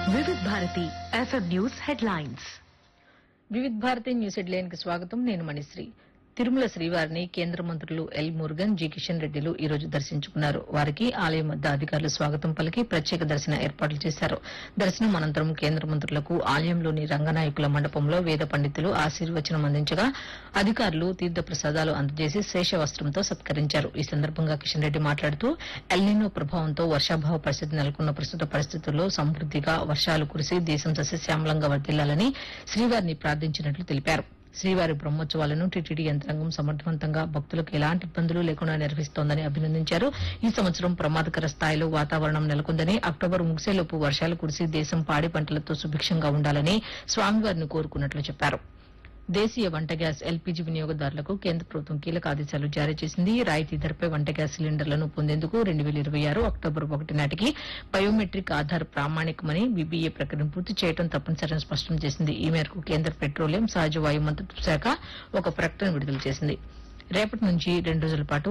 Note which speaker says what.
Speaker 1: వివిధ Bharati FM news headlines
Speaker 2: Vividh Bharati news headline కి స్వాగతం నేను మణిశ్రీ తిరుమల శ్రీవారిని కేంద్ర మంత్రులు ఎల్ మురుగన్ జి కిషన్ రెడ్డిలు ఈ రోజు దర్శించుకున్నారు వారికి ఆలయం వద్ద అధికారులు స్వాగతం పలికి ప్రత్యేక దర్శన ఏర్పాట్లు చేశారు దర్శనం అనంతరం కేంద్ర మంత్రులకు ఆలయంలోని రంగనాయకుల మండపంలో వేద పండితులు ఆశీర్వచనం అందించగా అధికారులు తీర్థ ప్రసాదాలు అందజేసి శేష వస్త్రంతో సత్కరించారు ఈ సందర్భంగా కిషన్ రెడ్డి మాట్లాడుతూ ఎల్నినో ప్రభావంతో వర్షాభావ పరిస్థితి నెలకొన్న ప్రస్తుత పరిస్థితుల్లో సమృద్దిగా వర్షాలు కురిసి దేశం సస్యశ్యామలంగా వర్దిల్లాలని శ్రీవారిని ప్రార్థించినట్లు తెలిపారు శ్రీవారి బ్రహ్మోత్సవాలను టీటీడీ యంత్రాంగం సమర్థవంతంగా భక్తులకు ఎలాంటి ఇబ్బందులు లేకుండా నిర్వహిస్తోందని అభినందించారు ఈ సంవత్సరం ప్రమాదకర స్థాయిలో వాతావరణం నెలకొందని అక్టోబర్ ముగిసేలోపు వర్షాలు కురిసి దేశం పాడి పంటలతో సుభిక్షంగా ఉండాలని స్వామివారిని కోరుకున్నట్లు చెప్పారు దేశీయ వంట గ్యాస్ ఎల్పీజీ వినియోగదారులకు కేంద్ర ప్రభుత్వం కీలక ఆదేశాలు జారీ చేసింది రాయితీ ధరపై వంట గ్యాస్ సిలిండర్లను పొందేందుకు రెండు వేల ఇరవై ఆరు అక్టోబర్ ఒకటి నాటికి బయోమెట్రిక్ ఆధార్ ప్రామాణికమని బీబీఏ ప్రక్రియను పూర్తి చేయడం తప్పనిసరిని స్పష్టం చేసింది ఈ మేరకు కేంద్ర పెట్రోలియం సహజ వాయు మంత్రిత్వ శాఖ ఒక ప్రకటన విడుదల చేసింది రేపటి నుంచి రెండు రోజుల పాటు